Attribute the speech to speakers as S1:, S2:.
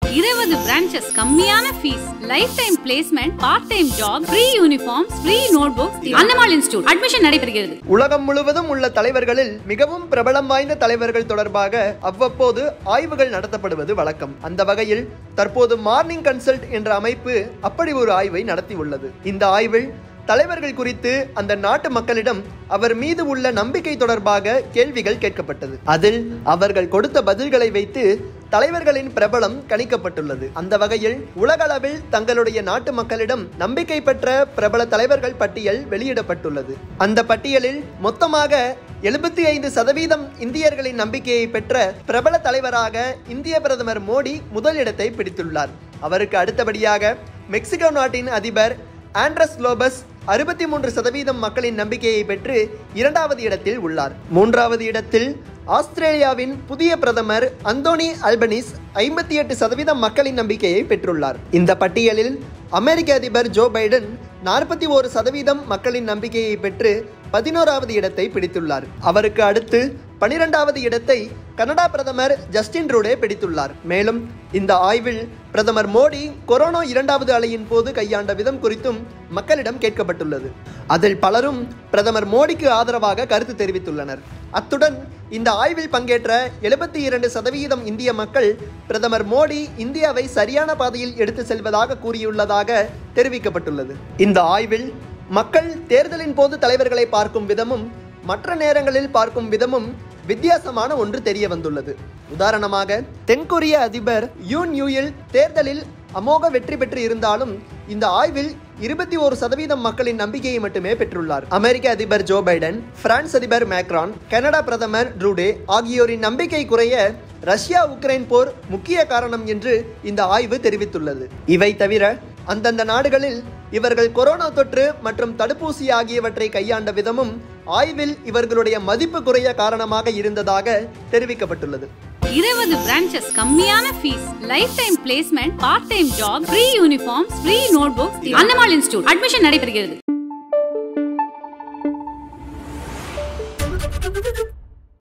S1: இருபது பிரான்ச்சஸ் கம்மியான fees life time placement part time job free uniform free notebooks அன்னமால் institute admission நடைபெறுகிறது
S2: உலகம் முழுவதும் உள்ள தலைவர்களில் மிகவும் பிரபலம் வாய்ந்த தலைவர்கள் தொடர்பாக அவ்வப்போது ஆய்வுகள் நடத்தப்படுவது வழக்கம் அந்த வகையில் தற்போது மார்னிங் கன்சல்ட் என்ற அமைப்பு அப்படி ஒரு ஆய்வை நடத்தியுள்ளது இந்த ஆய்வில் தலைவர்கள் குறித்து அந்த நாட்டு மக்களிடம் அவர் மீது உள்ள நம்பிக்கை தொடர்பாக கேள்விகள் கேட்கப்பட்டது அதில் அவர்கள் கொடுத்த பதில்களை வைத்து தலைவர்களின் பிரபலம் கணிக்கப்பட்டுள்ளது அந்த வகையில் உலகளவில் தங்களுடைய நாட்டு மக்களிடம் நம்பிக்கை பெற்ற பிரபல தலைவர்கள் பட்டியல் வெளியிடப்பட்டுள்ளது அந்த பட்டியலில் மொத்தமாக எழுபத்தி ஐந்து சதவீதம் இந்தியர்களின் நம்பிக்கையை பெற்ற பிரபல தலைவராக இந்திய பிரதமர் மோடி முதலிடத்தை பிடித்துள்ளார் அவருக்கு அடுத்தபடியாக மெக்சிகோ நாட்டின் அதிபர் ஆண்ட்ரஸ் லோபஸ் அறுபத்தி மூன்று சதவீதம் மக்களின் நம்பிக்கையை பெற்று இரண்டாவது இடத்தில் உள்ளார் மூன்றாவது இடத்தில் ஆஸ்திரேலியாவின் புதிய பிரதமர் அந்தோனி அல்பனிஸ் ஐம்பத்தி எட்டு சதவீதம் மக்களின் நம்பிக்கையை பெற்றுள்ளார் இந்த பட்டியலில் அமெரிக்க அதிபர் ஜோ பைடன் நாற்பத்தி ஒரு சதவீதம் மக்களின் நம்பிக்கையை பெற்று பதினோராவது இடத்தை பிடித்துள்ளார் அவருக்கு அடுத்து பனிரெண்டாவது இடத்தை கனடா பிரதமர் ஜஸ்டின் ட்ரூடே பிடித்துள்ளார் மேலும் இந்த ஆய்வில் பிரதமர் மோடி கொரோனா இரண்டாவது அலையின் போது கையாண்ட விதம் குறித்தும் மக்களிடம் கேட்கப்பட்டுள்ளது அதில் பலரும் பிரதமர் மோடிக்கு ஆதரவாக கருத்து தெரிவித்துள்ளனர் அத்துடன் இந்த ஆய்வில் பங்கேற்ற எழுபத்தி இரண்டு சதவிகிதம் இந்திய மக்கள் பிரதமர் மோடி இந்தியாவை சரியான பாதையில் எடுத்து செல்வதாக கூறியுள்ளதாக தெரிவிக்கப்பட்டுள்ளது இந்த ஆய்வில் மக்கள் தேர்தலின் போது தலைவர்களை பார்க்கும் விதமும் மற்ற நேரங்களில் பார்க்கும் விதமும் வித்தியாசமான ஒன்று தெரிய வந்துள்ளது உதாரணமாக தென்கொரிய அதிபர் யூன் யூயில் தேர்தலில் அமோக வெற்றி பெற்று இருந்தாலும் இந்த ஆய்வில் இருபத்தி ஒரு சதவீதம் மக்களின் நம்பிக்கையை மட்டுமே பெற்றுள்ளார் அமெரிக்க அதிபர் ஜோ பைடன் பிரான்ஸ் அதிபர் மேக்ரான் கனடா பிரதமர் ட்ரூடே ஆகியோரின் நம்பிக்கை குறைய ரஷ்யா உக்ரைன் போர் முக்கிய காரணம் என்று இந்த ஆய்வு தெரிவித்துள்ளது இவை தவிர அந்தந்த நாடுகளில் இவர்கள் கொரோனா தொற்று மற்றும் தடுப்பூசி ஆகியவற்றை கையாண்ட விதமும் ஆய்வில் இவர்களுடைய மதிப்பு குறைய காரணமாக இருந்ததாக தெரிவிக்கப்பட்டுள்ளது
S1: இருபது பிரான்ச்சஸ் கம்மியான fees life time placement part time job free uniform free notebooks அன்னமால் இன்ஸ்டியூட் அட்மிஷன் நடைபெறுகிறது